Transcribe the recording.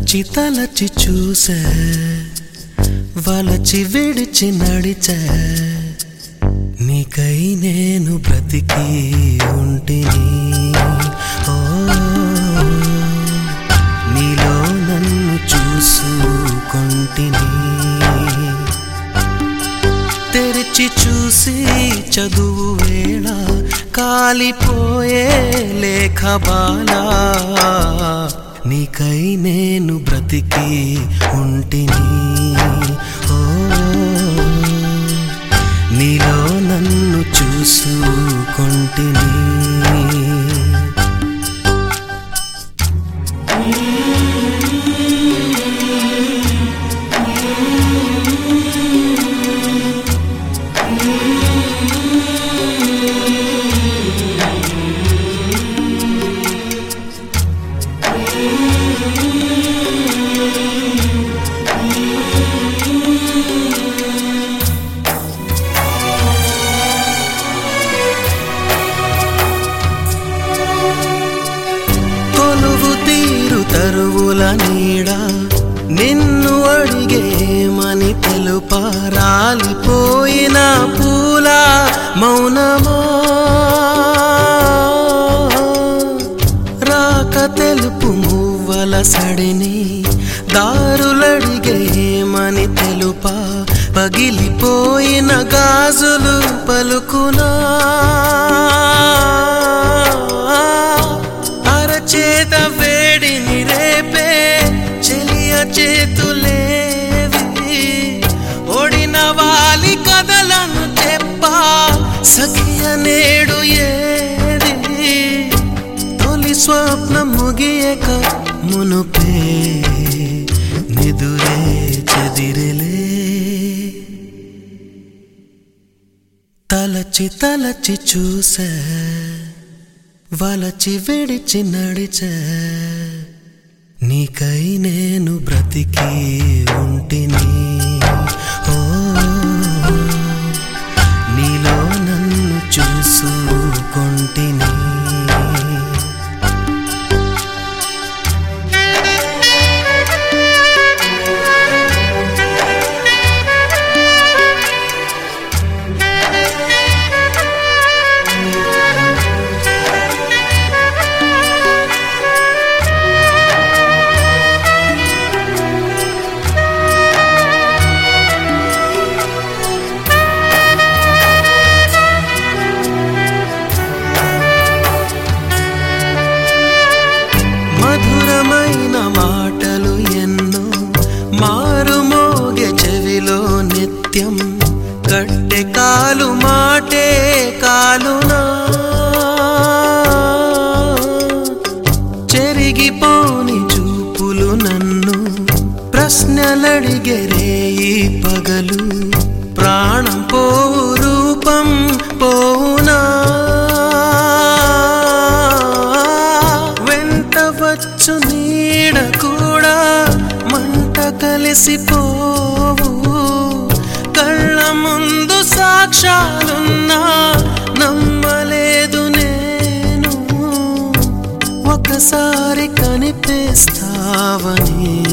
తలచి తలచి చూసే వలచి విడిచి నడిచే నీకై నేను బ్రతికి ఉంటిని ఓ నీలో నన్ను చూసుకొంటిని తెరిచి చూసి చదువు వేళ కాలిపోయే లేఖ బాలా నీకై నేను బ్రతికి ఉంటిని ఓ నీలో నన్ను చూసుకొంటిని కొలువు తీరు తరువుల నీడ నిన్ను అడిగేమని తెలుప రాలిపోయిన పూల మౌనమా రాక తెలుపు మువ్వల సడిని దారులడిగేమని తెలుప పగిలిపోయిన గాజులు పలుకునా అరచేత వేడిని రేపే చెలియ చేతులేవి ఓడిన వాలి కథలను చెప్పా సఖియ నేడు ఏది తొలి స్వప్నం ముగియక మునుపే నిదురే చెదిరిలే తలచి తలచి చూసే వలచి విడిచి నడిచే నీకై నేను బ్రతికి ఉంటిని ఓ నీలో నన్ను చూసుకొంటిని మధురమైన మాటలు ఎన్నో మారుమోగే చెవిలో నిత్యం కట్టె కాలు మాటే కాలునా చెరిగిపోని చూపులు నన్ను ప్రశ్నలడిగెరే ఈ పగలు ప్రాణం పోవు రూపం పోవునా వెంట వచ్చు నీడ కూడా మంట కలిసిపోవు కళ్ళ ముందు సాక్ష్యాలున్నా నమ్మలేదు నేను ఒకసారి కనిపిస్తావని